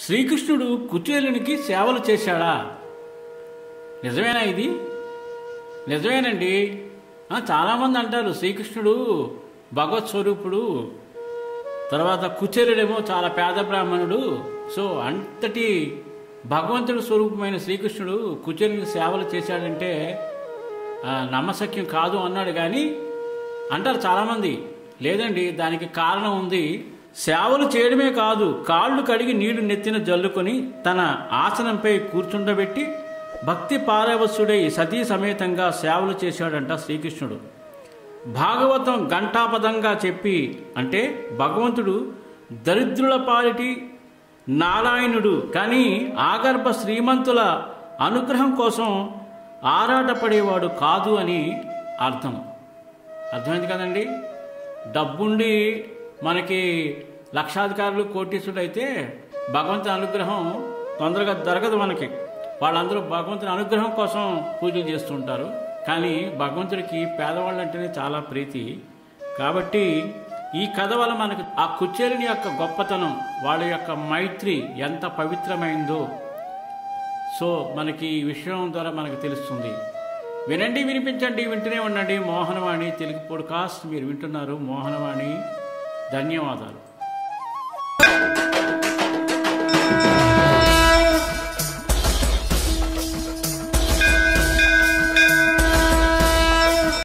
శ్రీకృష్ణుడు కుచేలునికి సేవలు చేశాడా నిజమేనా ఇది నిజమేనండి ఆ, చాలామంది అంటారు శ్రీకృష్ణుడు భగవత్ స్వరూపుడు తర్వాత కుచేలుడేమో చాలా పేద బ్రాహ్మణుడు సో అంతటి భగవంతుడి స్వరూపమైన శ్రీకృష్ణుడు కుచేలునికి సేవలు చేశాడంటే ఆ, నమ్మశక్యం కాదు అన్నాడు కానీ అంటారు చాలామంది లేదండి దానికి కారణం ఉంది సేవలు చేయడమే కాదు కాళ్ళు కడిగి నీళ్లు నెత్తిన జల్లుకొని తన ఆసనంపై కూర్చుండబెట్టి భక్తి పారవశుడై సతీ సమేతంగా సేవలు చేశాడంట శ్రీకృష్ణుడు భాగవతం ఘంటాపదంగా చెప్పి అంటే భగవంతుడు దరిద్రుల పాలిటి నారాయణుడు కానీ ఆగర్భ శ్రీమంతుల అనుగ్రహం కోసం ఆరాటపడేవాడు కాదు అని అర్థం అర్థమైంది కదండి డబ్బుండి మనకి లక్షాధికారులు కోటీసుడు అయితే భగవంతుని అనుగ్రహం తొందరగా జరగదు మనకి వాళ్ళందరూ భగవంతుని అనుగ్రహం కోసం పూజలు చేస్తుంటారు కానీ భగవంతుడికి పేదవాళ్ళు అంటేనే చాలా ప్రీతి కాబట్టి ఈ కథ వల్ల మనకు ఆ కుచేలుని యొక్క గొప్పతనం వాళ్ళ యొక్క మైత్రి ఎంత పవిత్రమైందో సో మనకి ఈ విషయం ద్వారా మనకు తెలుస్తుంది వినండి వినిపించండి వింటూనే ఉండండి మోహనవాణి తెలుగు పోడ్కాస్ట్ మీరు వింటున్నారు మోహనవాణి ధన్యవాదాలు